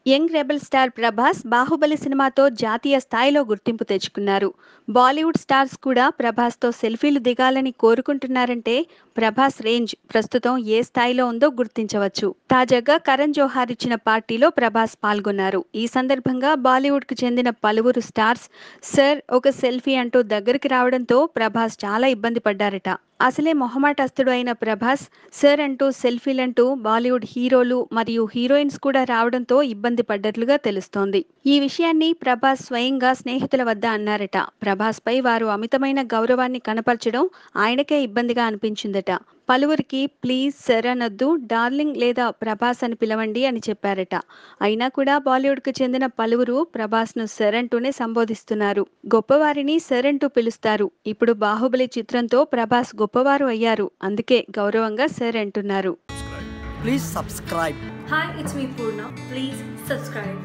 Young rebel star Prabhas Baahubali సినిమాతో జాతీయ స్థాయిలో గుర్తింపు తెచ్చుకున్నారు బాలీవుడ్ స్టార్స్ కూడా ప్రభాస్తో సెల్ఫీలు దిగాలని కోరుకుంటున్నారంటే ప్రభాస్ రేంజ్ ప్రస్తుతం ఏ స్థాయిలో ఉందో గుర్తించవచ్చు తాజాగా కరణ్ జోహార్ ఇచ్చిన పార్టీలో ప్రభాస్ పాల్గొన్నారు ఈ సందర్భంగా బాలీవుడ్ కు చెందిన పలువురు స్టార్స్ సర్ ఒక సెల్ఫీ అంటూ దగ్గరికి రావడంతో ప్రభాస్ చాలా ఇబ్బంది పడ్డారట అసలే మొహమాటస్తుడు అయిన ప్రభాస్ సర్ అంటూ సెల్ఫీలంటూ బాలీవుడ్ హీరోలు మరియు హీరోయిన్స్ కూడా రావడంతో ఇబ్బంది పడ్డట్లుగా తెలుస్తోంది ఈ విషయాన్ని ప్రభాస్ స్వయంగా స్నేహితుల వద్ద అన్నారట ప్రభాస్ పై వారు అమితమైన గౌరవాన్ని కనపరచడం ఆయనకే ఇబ్బందిగా అనిపించిందట పలువురికి ప్లీజ్ సర్ అనొద్దు డార్లింగ్ లేదా ప్రభాస్ అని పిలవండి అని చెప్పారట అయినా కూడా బాలీవుడ్కు చెందిన పలువురు ప్రభాస్ను సర్ అంటూనే సంబోధిస్తున్నారు గొప్పవారిని సర్ అంటూ పిలుస్తారు ఇప్పుడు బాహుబలి చిత్రంతో ప్రభాస్ గొప్పవారు అయ్యారు అందుకే గౌరవంగా సర్ అంటున్నారు Please subscribe. Hi, it's me Purna. Please subscribe.